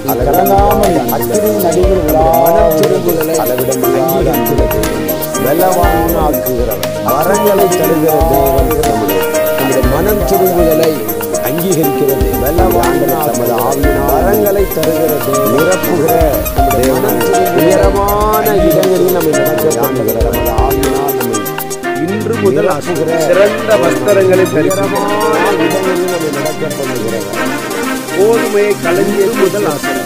அது கலங்காமல் அக்கினி நடுவில் மனம் திரும்புதலை அளவிடமில்லாத அன்புள்ளது வெள்ளவானாக்குகிறவர் வரங்களை தருகிற தேவன் நம்முடைய நம்முடைய மனம் திரும்புதலை அங்கீகரிக்கிறது வெள்ளவான தமது ஆவியினால் வரங்களை தருகிற தேவன் நிரப்புகிற நம்முடைய மனம் உயரமான இடங்களில் நம்மை நடக்க காணுகிற நமது ஆவியினால் நம்மை இன்று முதல் நிரப்புகிற சிறந்த வஸ்திரங்களை தரிசனம் உயரமான இடங்களில் நம்மை நடக்க பண்ணுகிறவர் கோதுமையை களஞ்சியது முதல் ஆசனம்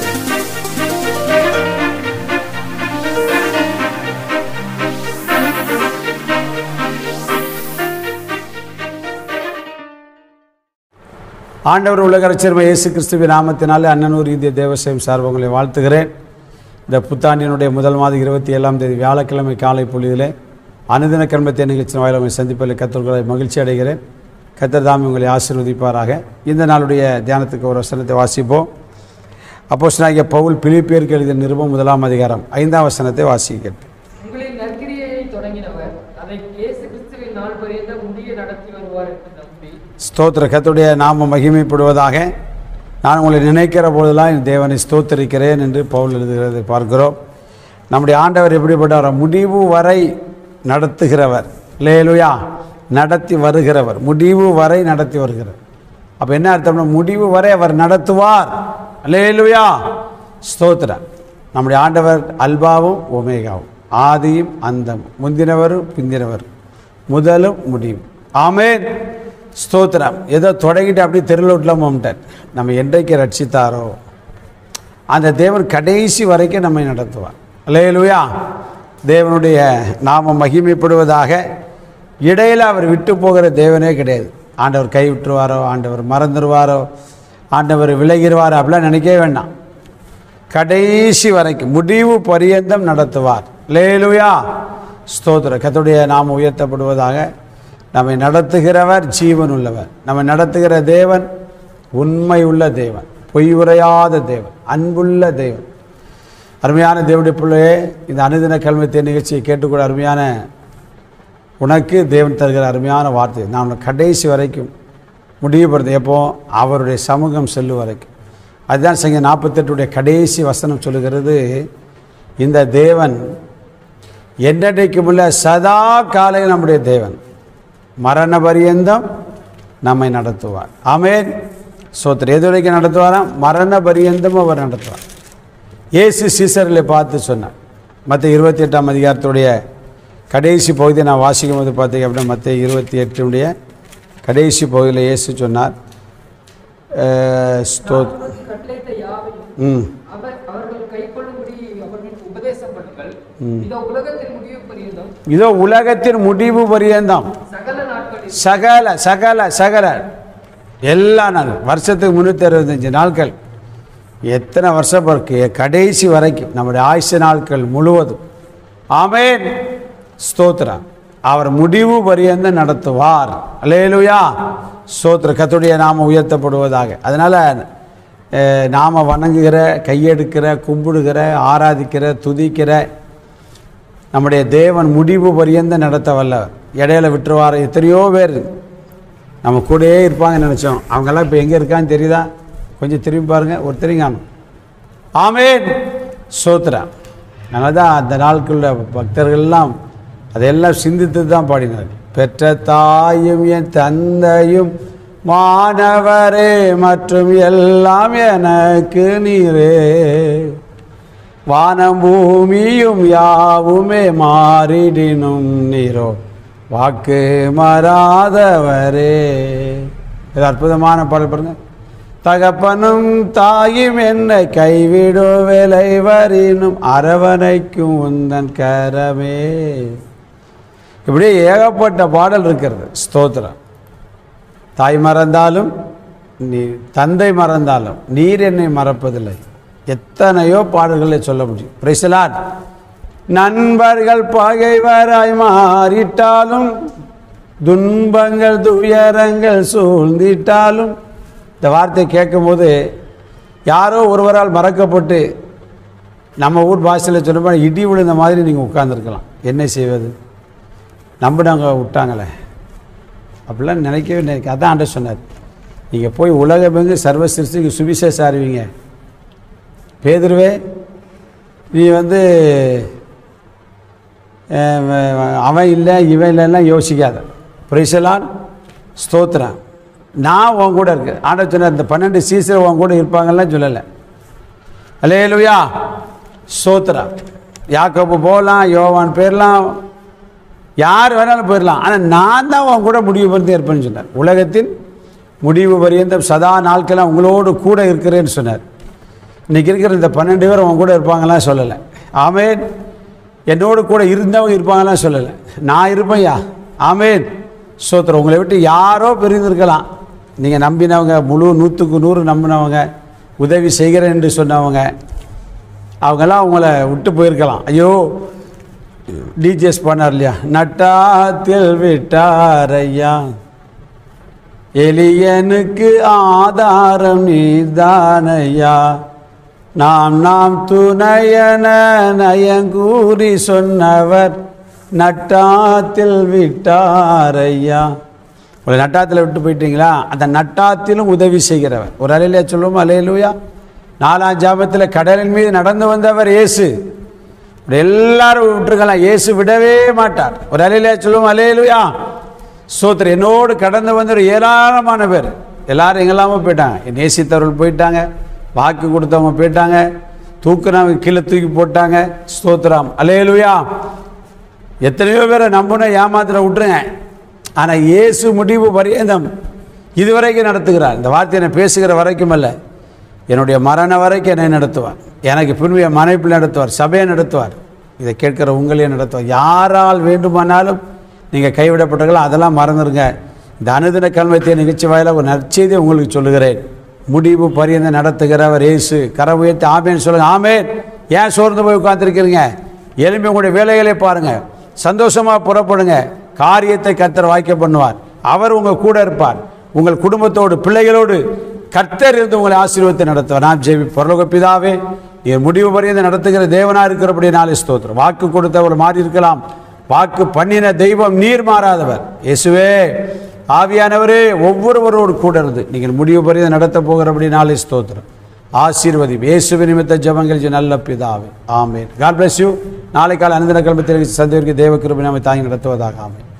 ஆண்டவர் உலகரச்சர்மை இயேசு கிறிஸ்துவின் நாமத்தினாலே அண்ணனூர் இந்திய தேவசேம் சார்பு உங்களை வாழ்த்துகிறேன் இந்த புத்தாண்டினுடைய முதல் மாதம் இருபத்தி ஏழாம் தேதி வியாழக்கிழமை காலை பொழுதிலே அனுதின கர்மத்தை நிகழ்ச்சி வாயில் உங்களை சந்திப்பதில் கத்தர்களை மகிழ்ச்சி அடைகிறேன் கத்தர் தாமி உங்களை ஆசீர்வதிப்பாராக இந்த நாளுடைய தியானத்துக்கு ஒரு வசனத்தை வாசிப்போம் அப்போஸ்தலனாகிய பவுல் பிலிப்பியருக்கு எழுதிய நிருபம் முதலாம் அதிகாரம் ஐந்தாம் வசனத்தை வாசிக்கிறேன் உங்களின் நற்கிரியையை தொடங்கினவர் அதை இயேசு கிறிஸ்துவின் நாள் பரியந்த முடிய நடத்தி வருவார் என்று நம்பி ஸ்தோத்திர கத்துடைய நாம மகிமைப்படுவதாக நான் உங்களை நினைக்கிற போதெல்லாம் என் தேவனை ஸ்தோத்தரிக்கிறேன் என்று பவுல் எழுதுகிறதை பார்க்கிறோம் நம்முடைய ஆண்டவர் எப்படிப்பட்டவர் முடிவு வரை நடத்துகிறவர் லேலுயா நடத்தி வருகிறவர் முடிவு வரை நடத்தி வருகிறவர் அப்போ என்ன அர்த்தம்னா முடிவு வரை அவர் நடத்துவார் லேலுயா ஸ்தோத்திரம் நம்முடைய ஆண்டவர் அல்பாவும் ஒமேகாவும் ஆதியும் அந்தம் முந்தினவரும் பிந்தினவரும் முதலும் முடிவும் ஆமென் ஸ்தோத்திரம் ஏதோ தொடங்கிட்டு அப்படியே தெருளோட்டில் போம்ட்டார் நம்ம என்றைக்கு ரட்சித்தாரோ அந்த தேவன் கடைசி வரைக்கும் நம்மை நடத்துவார் அல்லேலூயா தேவனுடைய நாம மகிமைப்படுவதாக இடையில் அவர் விட்டு போகிற தேவனே கிடையாது ஆண்டவர் கை விட்டுருவாரோ ஆண்டவர் மறந்துடுவாரோ ஆண்டவர் விலகிடுவாரோ அப்படிலாம் நினைக்கவே வேண்டாம் கடைசி வரைக்கும் முடிவு பரியந்தம் நடத்துவார் லேலுயா ஸ்தோத்திர கத்துடைய நாம் உயர்த்தப்படுவதாக நம்மை நடத்துகிறவர் ஜீவன் உள்ளவர் நம்மை நடத்துகிற தேவன் உண்மை உள்ள தேவன் பொய் உரையாத தேவன் அன்புள்ள தேவன் அருமையான தேவனுடைய பிள்ளையே இந்த அனுதின கல்வத்திய நிகழ்ச்சியை கேட்டுக்கூட அருமையான உனக்கு தேவன் தருகிற அருமையான வார்த்தை நாம் கடைசி வரைக்கும் முடிவுபடுத்த எப்போ அவருடைய சமூகம் செல்லும் வரைக்கும் அதுதான் சங்க நாற்பத்தெட்டுடைய கடைசி வசனம் சொல்லுகிறது இந்த தேவன் என்றைக்கும் உள்ள சதா காலையில் நம்முடைய தேவன் மரண பரியந்தம் நம்மை நடத்துவார் ஆமென் சோத்திர எது வரைக்கும் நடத்துவாராம் மரண பரியந்தம் அவர் நடத்துவார் இயேசு சீசர்களை பார்த்து சொன்னார் மற்ற இருபத்தி எட்டாம் அதிகாரத்துடைய கடைசி பகுதியை நான் வாசிக்கும் போது பார்த்தீங்க அப்படின்னா மற்ற இருபத்தி எட்டுடைய கடைசி பகுதியில் இயேசு சொன்னார் அஹ், ஸ்தோ உனக்கு கட்டளையிட்ட யாவையும் ம் அவர் அவர்கள் கைக்கொள்ளும்படி அவர்களுக்கு உபதேசம் பண்ணுங்கள் இதோ உலகத்தின் முடிவு பரியந்தம் இதோ உலகத்தின் முடிவு பரியந்தம் சகல நாட்களில் சகல சகல சகல எல்லா நாள் வருஷத்துக்கு முந்நூற்றி அறுபத்தஞ்சு நாட்கள் எத்தனை வருஷம் இருக்கு கடைசி வரைக்கும் நம்முடைய ஆயுச நாட்கள் முழுவதும் ஆமென் ஸ்தோத்திரா அவர் முடிவு பரியந்த நடத்துவார் அலேலுயா ஸ்தோத்திர கத்துடைய நாம உயர்த்தப்படுவதாக அதனால் நாம் வணங்குகிற கையெடுக்கிற கும்பிடுகிற ஆராதிக்கிற துதிக்கிற நம்முடைய தேவன் முடிவு பரியந்த நடத்த வல்லவர் இடையில விட்டுருவார் எத்தனையோ பேர் நம்ம கூடயே இருப்பாங்கன்னு நினச்சோம் அவங்கெல்லாம் இப்போ எங்கே இருக்கான்னு தெரியுதா கொஞ்சம் திரும்பி பாருங்கள் ஒருத்தரையும் காணும் ஆமேன் சோத்ரா அதனால தான் அந்த நாட்களில் பக்தர்கள்லாம் அதையெல்லாம் சிந்தித்து தான் பாடினார் பெற்ற தாயும் என் தந்தையும் மாணவரே மற்றும் எல்லாம் எனக்கு நீரே வானம் பூமியும் யாவுமே மாறிடினும் நீரோ வாக்கு மாறாதவரே இது அற்புதமான பாடல் பாருங்க தகப்பனும் தாயும் என்னை கைவிடோ வேலை வரினும் அரவணைக்கும் உந்தன் கரமே இப்படியே ஏகப்பட்ட பாடல் இருக்கிறது ஸ்தோத்திரம் தாய் மறந்தாலும் நீ தந்தை மறந்தாலும் நீர் என்னை மறப்பதில்லை எத்தனையோ பாடல்களை சொல்ல முடியும் பிரைசலாட் நண்பர்கள் பகைவராய் மாறிட்டாலும் துன்பங்கள் துயரங்கள் சூழ்ந்திட்டாலும் இந்த வார்த்தையை கேட்கும்போது யாரோ ஒருவரால் மறக்கப்பட்டு நம்ம ஊர் பாஷையில் சொன்னப்போ இடி விழுந்த மாதிரி நீங்கள் உட்கார்ந்திருக்கலாம் என்ன செய்வது நம்பினவங்க விட்டாங்களே அப்படிலாம் நினைக்கவே நினைக்க அதான் ஆண்ட சொன்னார் நீங்கள் போய் உலகமெங்கு சர்வ சிருஷ்டிக்கு சுவிசேஷம் அறிவிங்க பேதுருவே நீ வந்து அஹ், அவன் இல்லை இவன் இல்லைலாம் யோசிக்காத பிரைசலான் ஸ்தோத்திரம் நான் உன் கூட இருக்கு ஆண்ட சொன்ன இந்த பன்னெண்டு சீசர் உன் கூட இருப்பாங்கலாம் சொல்லலை அலேலுயா ஸ்தோத்திரம் யாக்கோபு போகலாம் யோவான் போயிடலாம் யார் வேணாலும் போயிடலாம் ஆனால் நான் தான் உன் கூட முடிவு பண்ணி இருப்பேன்னு சொன்னார் உலகத்தின் முடிவு பரியந்தம் சதா நாட்களாக உங்களோடு கூட இருக்கிறேன்னு சொன்னார் இன்றைக்கி இருக்கிற இந்த பன்னெண்டு பேர் உன் கூட இருப்பாங்களாம் சொல்லலை ஆமேன் என்னோடு கூட இருந்தவங்க இருப்பாங்களாம் சொல்லலை நான் இருப்பேன்யா ஆமேன் சோத்திரம் உங்களை விட்டு யாரோ பிரிந்திருக்கலாம் நீங்கள் நம்பினவங்க முழு நூற்றுக்கு நூறு நம்பினவங்க உதவி செய்கிறேன் என்று சொன்னவங்க அவங்கெல்லாம் உங்களை விட்டு போயிருக்கலாம் ஐயோ டிஜிஎஸ் பண்ணார் இல்லையா நட்டாத்தில் விட்டார் ஐயா எளியனுக்கு ஆதாரம் நீதானையா நாம் நாம் துணையன நயங்கூறி சொன்னவர் நட்டாத்தில் விட்டாரையா ஒரு நட்டாத்தில் விட்டு போயிட்டீங்களா அந்த நட்டாத்திலும் உதவி செய்கிறவர் ஒரு அலையிலே சொல்லுவோம் அலையிலுயா நாலாம் ஜாபத்தில் கடலின் மீது நடந்து வந்தவர் இயேசு இப்படி எல்லாரும் விட்டுருக்கலாம் இயேசு விடவே மாட்டார் ஒரு அலையிலே சொல்லுவோம் அலையிலுயா சோத்திர என்னோடு கடந்து வந்த ஒரு ஏராளமான பேர் எல்லாரும் எங்கெல்லாமோ போயிட்டாங்க நேசித்தவர்கள் போயிட்டாங்க வாக்கு கொடுத்தவங்க போயிட்டாங்க தூக்குனவங்க கீழே தூக்கி போட்டாங்க ஸ்தோத்திரம் அலேலுயா எத்தனையோ பேரை நம்பின ஏமாத்திர விட்டுருங்க ஆனால் இயேசு முடிவு பரியந்தம் இதுவரைக்கும் நடத்துகிறார் இந்த வார்த்தை என்னை பேசுகிற வரைக்கும் அல்ல என்னுடைய மரண வரைக்கும் என்னை நடத்துவார் எனக்கு பின்வைய மனைப்பில் நடத்துவார் சபையை நடத்துவார் இதை கேட்கிற உங்களையும் நடத்துவார் யாரால் வேண்டுமானாலும் நீங்கள் கைவிடப்பட்டீங்களோ அதெல்லாம் மறந்துடுங்க இந்த அனுதின கல்வத்திய நிகழ்ச்சி வாயில ஒரு நற்செய்தியை உங்களுக்கு சொல்லுகிறேன் முடிவு பரியந்த நடத்துகிறவர் இயேசு கரை உயர்த்தி ஆமேன்னு சொல்லுங்க ஆமேன் ஏன் சோர்ந்து போய் உட்காந்துருக்கிறீங்க எலும்பி உங்களுடைய வேலைகளை பாருங்க சந்தோஷமாக புறப்படுங்க காரியத்தை கர்த்தர் வாய்க்க பண்ணுவார் அவர் உங்கள் கூட இருப்பார் உங்கள் குடும்பத்தோடு பிள்ளைகளோடு கர்த்தர் இருந்து உங்களை ஆசீர்வத்தை நடத்துவார் நான் ஜெபி பரலோக பிதாவே நீர் முடிவு பரியந்த நடத்துகிற தேவனா இருக்கிறபடி நாளை ஸ்தோத்திரம் வாக்கு கொடுத்தவர் மாறி இருக்கலாம் வாக்கு பண்ணின தெய்வம் நீர் மாறாதவர் இயேசுவே ஆவியானவரே ஒவ்வொருவரோடு கூட இருந்து நீங்கள் முடிவு பரியந்த நடத்த போகிறபடி நாளை ஸ்தோத்திரம் ஆசீர்வதி இயேசுவின் நிமித்த ஜபங்கள் ஜெ நல்ல பிதாவே ஆமேன் காட் bless யூ நாளை காலை அனந்தன கிழமை தெரிவித்து சந்தேகிற்கு தேவ கிருபை நம்மை தாங்கி நடத்துவதாக ஆமேன்